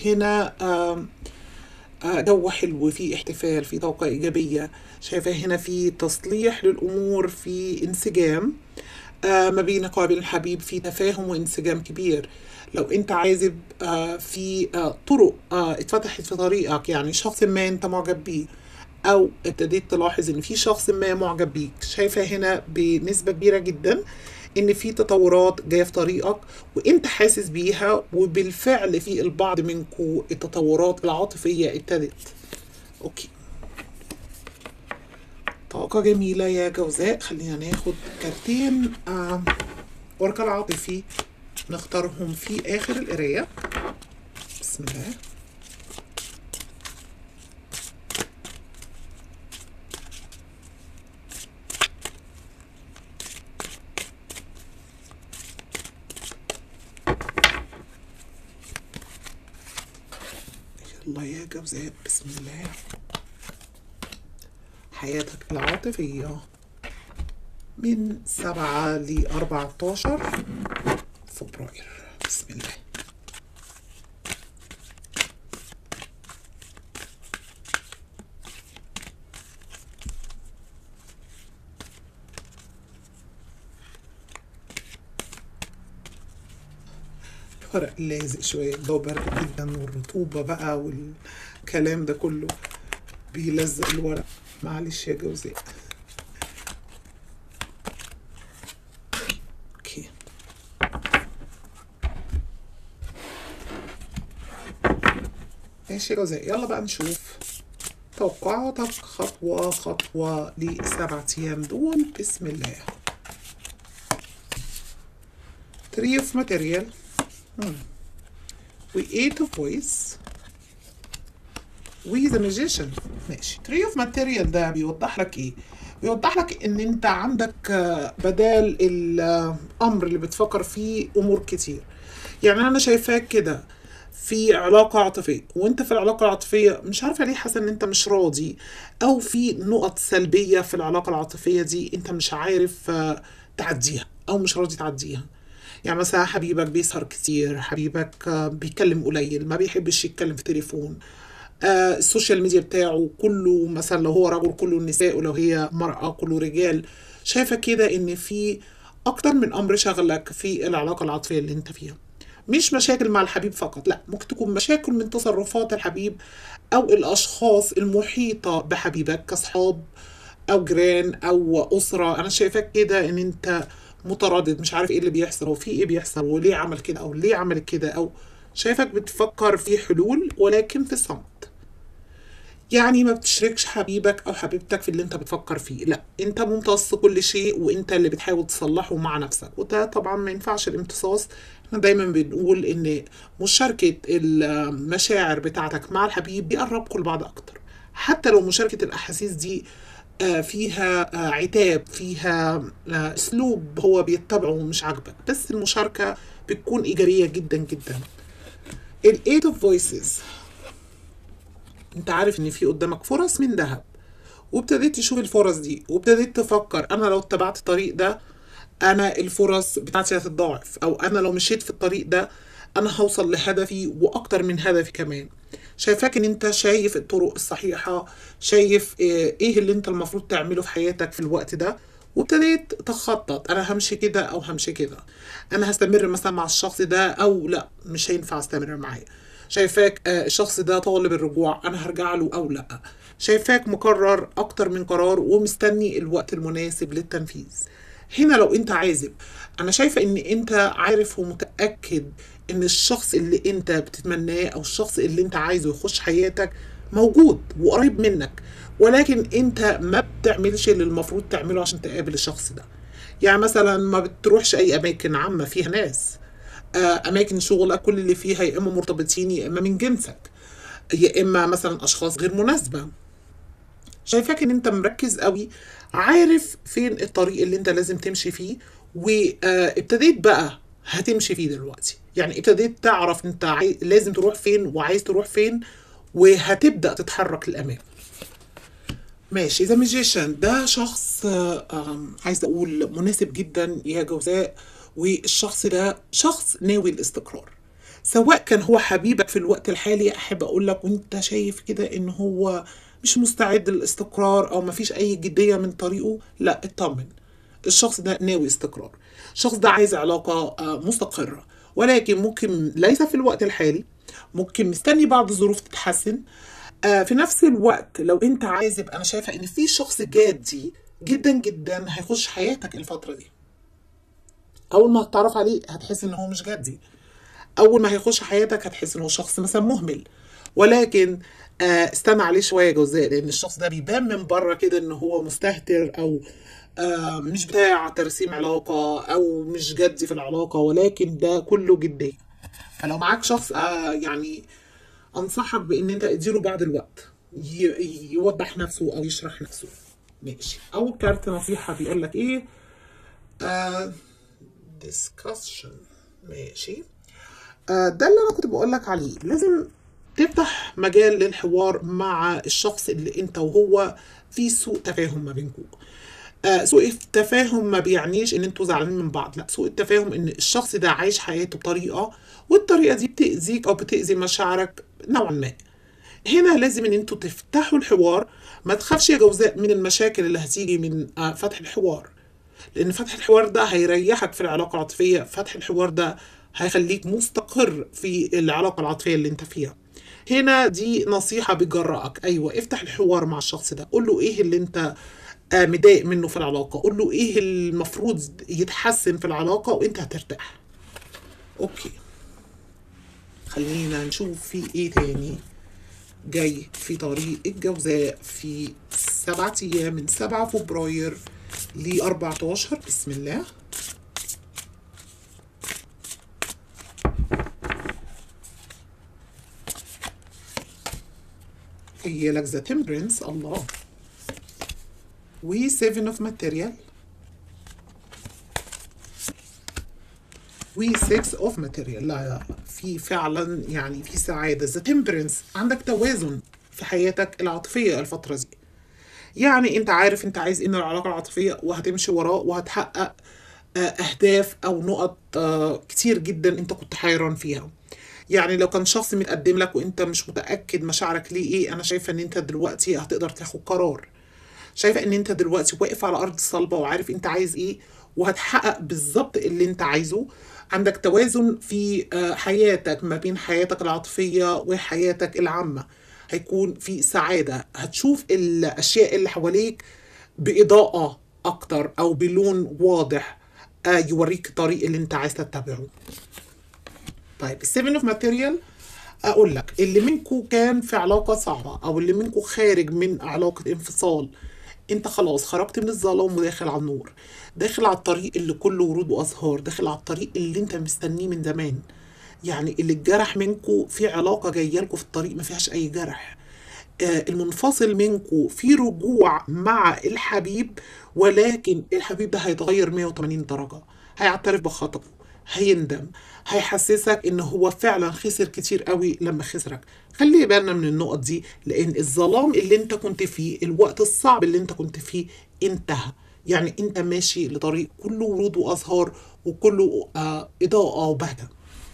هنا آم، آه، جو حلو في احتفال في طاقة إيجابية شايفة هنا في تصليح للأمور في انسجام آه، ما بينك وبين الحبيب في تفاهم وانسجام كبير لو انت عازب آه، في آه، طرق آه، اتفتحت في طريقك يعني شخص ما انت معجب بيه او ابتديت تلاحظ ان في شخص ما معجب بيك شايفه هنا بنسبه كبيره جدا ان في تطورات جايه في طريقك وانت حاسس بيها وبالفعل في البعض منكم التطورات العاطفيه ابتدت اوكي طاقة جميلة يا جوزاء خلينا ناخد كارتين آه ورق العاطفي نختارهم في آخر القراية بسم الله يلا يا جوزاء بسم الله حياتك العاطفية من سبعة لأربعتاشر فبراير بسم الله الورق لازق شوية الجو برد جدا والرطوبة بقى والكلام ده كله بيلزق الورق معلش يا جوزاء اوكي ماشي يا جوزاء يلا بقى نشوف توقعاتك خطوة خطوة للسبعة أيام دول بسم الله Three of material hmm. We eight of voice We the magician ماشي Three of material ده بيوضح لك ايه بيوضح لك ان انت عندك آه، بدال الامر اللي بتفكر فيه امور كتير يعني انا شايفاك كده في علاقة عاطفية وانت في العلاقة العاطفية مش عارفة ليه حاسة ان انت مش راضي او في نقط سلبية في العلاقة العاطفية دي انت مش عارف آه، تعديها او مش راضي تعديها يعني مثلا حبيبك بيسهر كتير حبيبك آه، بيتكلم قليل ما بيحبش يتكلم في تليفون آه، السوشيال ميديا بتاعه كله مثلا لو هو رجل كله نساء ولو هي مرأة كله رجال شايفة كده ان في اكتر من امر شغلك في العلاقة العاطفية اللي انت فيها مش مشاكل مع الحبيب فقط لا ممكن تكون مشاكل من تصرفات الحبيب او الاشخاص المحيطة بحبيبك كاصحاب او جيران او اسرة انا شايفاك كده ان انت متردد مش عارف ايه اللي بيحصل هو في ايه بيحصل وليه عمل كده او ليه عمل كده او شايفك بتفكر في حلول ولكن في صمت يعني ما بتشركش حبيبك او حبيبتك في اللي انت بتفكر فيه لا انت ممتص كل شيء وانت اللي بتحاول تصلحه مع نفسك وده طبعا ما ينفعش الامتصاص احنا دايما بنقول ان مشاركة المشاعر بتاعتك مع الحبيب بيقربكم لبعض اكتر حتى لو مشاركة الاحاسيس دي آه، فيها آه، عتاب فيها آه، اسلوب هو بيتبعه ومش عاجبك بس المشاركة بتكون ايجابية جدا جدا ال eight of voices انت عارف ان في قدامك فرص من ذهب وابتديت تشوف الفرص دي وابتديت تفكر انا لو اتبعت الطريق ده انا الفرص بتاعتي هتتضاعف او انا لو مشيت في الطريق ده انا هوصل لهدفي واكتر من هدفي كمان شايفاك ان انت شايف الطرق الصحيحة شايف ايه إيه اللي انت المفروض تعمله في حياتك في الوقت ده وابتديت تخطط انا همشي كده او همشي كده انا هستمر مثلا مع الشخص ده او لا مش هينفع استمر معاه شايفاك آه، الشخص ده طالب الرجوع انا هرجع له او لا شايفاك مقرر اكتر من قرار ومستني الوقت المناسب للتنفيذ هنا لو انت عازب انا شايفة ان انت عارف ومتأكد ان الشخص اللي انت بتتمناه او الشخص اللي انت عايزه يخش حياتك موجود وقريب منك ولكن انت ما بتعملش اللي المفروض تعمله عشان تقابل الشخص ده يعني مثلا ما بتروحش اي اماكن عامة فيها ناس آه، اماكن شغلك كل اللي فيها يا اما مرتبطين يا اما من جنسك يا اما مثلا اشخاص غير مناسبه شايفاك ان انت مركز قوي عارف فين الطريق اللي انت لازم تمشي فيه وابتديت بقى هتمشي فيه دلوقتي يعني ابتديت تعرف انت عاي... لازم تروح فين وعايز تروح فين وهتبدأ تتحرك للأمام ماشي ذا ماجيشن ده شخص آه، آم، عايزه اقول مناسب جدا يا جوزاء والشخص ده شخص ناوي الاستقرار سواء كان هو حبيبك في الوقت الحالي احب اقول لك وانت شايف كده ان هو مش مستعد للاستقرار او مفيش اي جديه من طريقه لا اطمن الشخص ده ناوي استقرار الشخص ده عايز علاقه آه، مستقره ولكن ممكن ليس في الوقت الحالي ممكن مستني بعض الظروف تتحسن آه، في نفس الوقت لو انت عايز يبقى انا شايفه ان في شخص جادي جدا جدا هيخش حياتك الفتره دي اول ما هتتعرف عليه هتحس ان هو مش جدي اول ما هيخش حياتك هتحس ان هو شخص مثلا مهمل ولكن آه استنى عليه شويه يا جوزاء لان الشخص ده بيبان من بره كده ان هو مستهتر او آه مش بتاع ترسيم علاقه او مش جدي في العلاقه ولكن ده كله جديه فلو معاك شخص آه يعني انصحك بان انت اديله بعض الوقت ي- يوضح نفسه او يشرح نفسه ماشي اول كارت نصيحه بيقول لك ايه آه discussion ماشي آه ده اللي انا كنت بقول لك عليه لازم تفتح مجال للحوار مع الشخص اللي انت وهو في سوء تفاهم ما بينكم آه سوء التفاهم ما بيعنيش ان انتوا زعلانين من بعض لا سوء التفاهم ان الشخص ده عايش حياته بطريقه والطريقه دي بتاذيك او بتاذي مشاعرك نوعا ما هنا لازم ان انتوا تفتحوا الحوار ما تخافش يا جوزاء من المشاكل اللي هتيجي من آه، فتح الحوار لان فتح الحوار ده هيريحك في العلاقه العاطفيه فتح الحوار ده هيخليك مستقر في العلاقه العاطفيه اللي انت فيها هنا دي نصيحه بتجرأك ايوه افتح الحوار مع الشخص ده قول له ايه اللي انت آه، مضايق منه في العلاقه قول له ايه المفروض يتحسن في العلاقه وانت هترتاح اوكي خلينا نشوف في ايه تاني جاي في طريق الجوزاء في سبعة أيام من سبعة فبراير ل 14 بسم الله هي لك ذا تمبرنس الله و 7 اوف ماتيريال و 6 اوف ماتيريال لا لا في فعلا يعني في سعاده ذا تمبرنس عندك توازن في حياتك العاطفيه الفتره دي يعني انت عارف انت عايز ايه من العلاقه العاطفيه وهتمشي وراه وهتحقق آه، اهداف او نقط آه، كتير جدا انت كنت حيران فيها يعني لو كان شخص متقدم لك وانت مش متاكد مشاعرك ليه ايه انا شايفه ان انت دلوقتي هتقدر تاخد قرار شايفه ان انت دلوقتي واقف على ارض صلبه وعارف انت عايز ايه وهتحقق بالظبط اللي انت عايزه عندك توازن في آه، حياتك ما بين حياتك العاطفيه وحياتك العامه هيكون في سعاده هتشوف الاشياء اللي حواليك باضاءه اكتر او بلون واضح آه، يوريك الطريق اللي انت عايز تتبعه طيب السيفن اوف ماتيريال اقول لك اللي منكم كان في علاقه صعبه او اللي منكم خارج من علاقه انفصال انت خلاص خرجت من الظلام وداخل على النور داخل على الطريق اللي كله ورود وازهار داخل على الطريق اللي انت مستنيه من زمان يعني اللي اتجرح منكم في علاقه جايه لكم في الطريق ما فيهاش اي جرح آه، المنفصل منكم في رجوع مع الحبيب ولكن الحبيب ده هيتغير 180 درجة هيعترف بخطأه هيندم هيحسسك ان هو فعلا خسر كتير قوي لما خسرك خلي بالنا من النقط دي لان الظلام اللي انت كنت فيه الوقت الصعب اللي انت كنت فيه انتهى يعني انت ماشي لطريق كله ورود وازهار وكله آه اضاءة وبهجة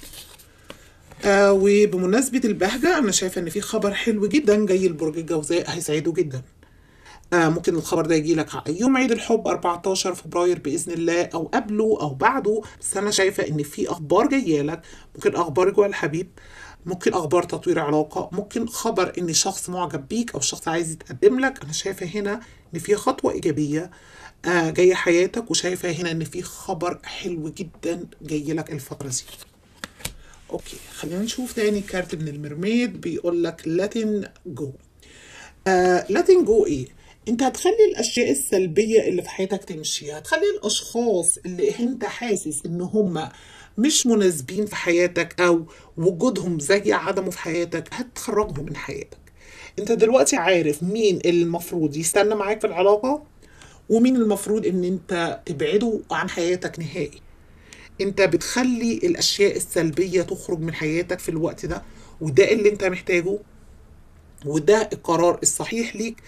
آه وبمناسبة البهجة أنا شايفة إن في خبر حلو جدا جاي لبرج الجوزاء هيسعده جدا آه ممكن الخبر ده يجي لك يوم عيد الحب 14 فبراير بإذن الله أو قبله أو بعده بس أنا شايفة إن في أخبار جاية لك ممكن أخبار جوه الحبيب ممكن أخبار تطوير علاقة ممكن خبر إن شخص معجب بيك أو شخص عايز يتقدم لك أنا شايفة هنا إن في خطوة إيجابية آه جاية حياتك وشايفة هنا إن في خبر حلو جدا جاي لك الفترة دي اوكي خلينا نشوف تاني كارت من المرميد بيقول لك لاتين جو آه لاتين جو ايه انت هتخلي الاشياء السلبيه اللي في حياتك تمشي هتخلي الاشخاص اللي انت حاسس ان هم مش مناسبين في حياتك او وجودهم زي عدمه في حياتك هتخرجهم من حياتك انت دلوقتي عارف مين اللي المفروض يستنى معاك في العلاقه ومين المفروض ان انت تبعده عن حياتك نهائي انت بتخلي الاشياء السلبيه تخرج من حياتك في الوقت ده وده اللي انت محتاجه وده القرار الصحيح ليك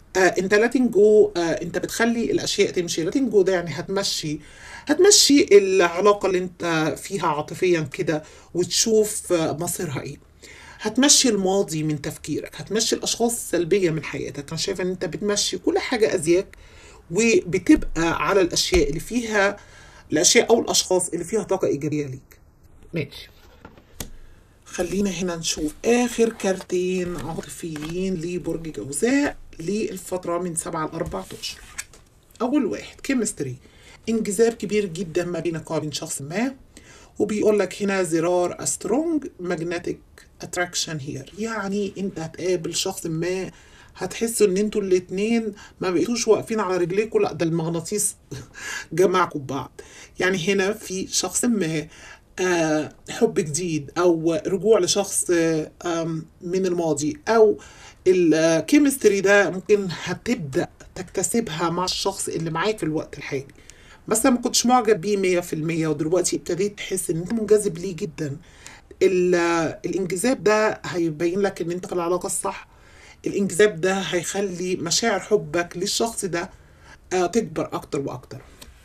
آه انت letting go آه انت بتخلي الاشياء تمشي letting go ده يعني هتمشي هتمشي العلاقة اللي انت فيها عاطفيا كده وتشوف آه مصيرها ايه هتمشي الماضي من تفكيرك هتمشي الاشخاص السلبية من حياتك انا شايفة ان انت بتمشي كل حاجة ازياك وبتبقى على الاشياء اللي فيها الاشياء او الاشخاص اللي فيها طاقة ايجابية ليك ماشي خلينا هنا نشوف آخر كارتين عاطفيين لبرج جوزاء للفترة من 7 ل 14 أول واحد كيمستري انجذاب كبير جدا ما بينك وبين شخص ما وبيقول لك هنا زرار سترونج ماجنتيك اتراكشن هير يعني انت هتقابل شخص ما هتحسوا ان انتوا الاتنين ما بقيتوش واقفين على رجليكوا لا ده المغناطيس جمعكم ببعض يعني هنا في شخص ما آه حب جديد او رجوع لشخص آه آم، من الماضي او الكيمستري ده ممكن هتبدا تكتسبها مع الشخص اللي معاك في الوقت الحالي بس ما كنتش معجب بيه مية في المية ودلوقتي ابتديت تحس ان انت منجذب ليه جدا ال- الانجذاب ده هيبين لك ان انت في العلاقة الصح الانجذاب ده هيخلي مشاعر حبك للشخص ده آه، تكبر اكتر واكتر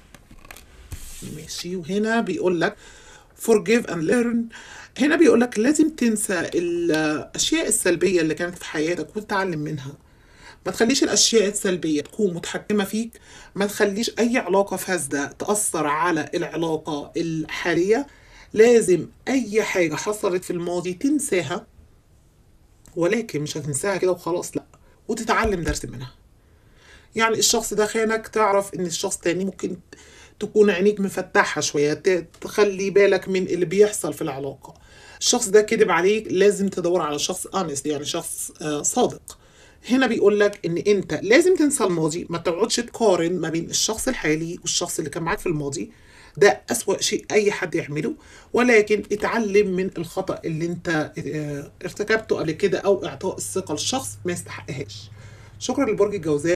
ماشي وهنا بيقول لك forgive and learn هنا بيقول لك لازم تنسى الاشياء السلبيه اللي كانت في حياتك وتتعلم منها ما تخليش الاشياء السلبيه تكون متحكمه فيك ما تخليش اي علاقه فاسده تاثر على العلاقه الحاليه لازم اي حاجه حصلت في الماضي تنساها ولكن مش هتنساها كده وخلاص لا وتتعلم درس منها يعني الشخص ده خانك تعرف ان الشخص تاني ممكن تكون عينيك مفتحة شوية ت- تخلي بالك من اللي بيحصل في العلاقة الشخص ده كذب عليك لازم تدور على شخص honest يعني شخص آه، صادق هنا بيقول لك ان انت لازم تنسى الماضي ما تقعدش تقارن ما بين الشخص الحالي والشخص اللي كان معاك في الماضي ده أسوأ شيء أي حد يعمله ولكن اتعلم من الخطأ اللي انت آه، ارتكبته قبل كده أو إعطاء الثقة للشخص ما يستحقهاش شكرا لبرج الجوزاء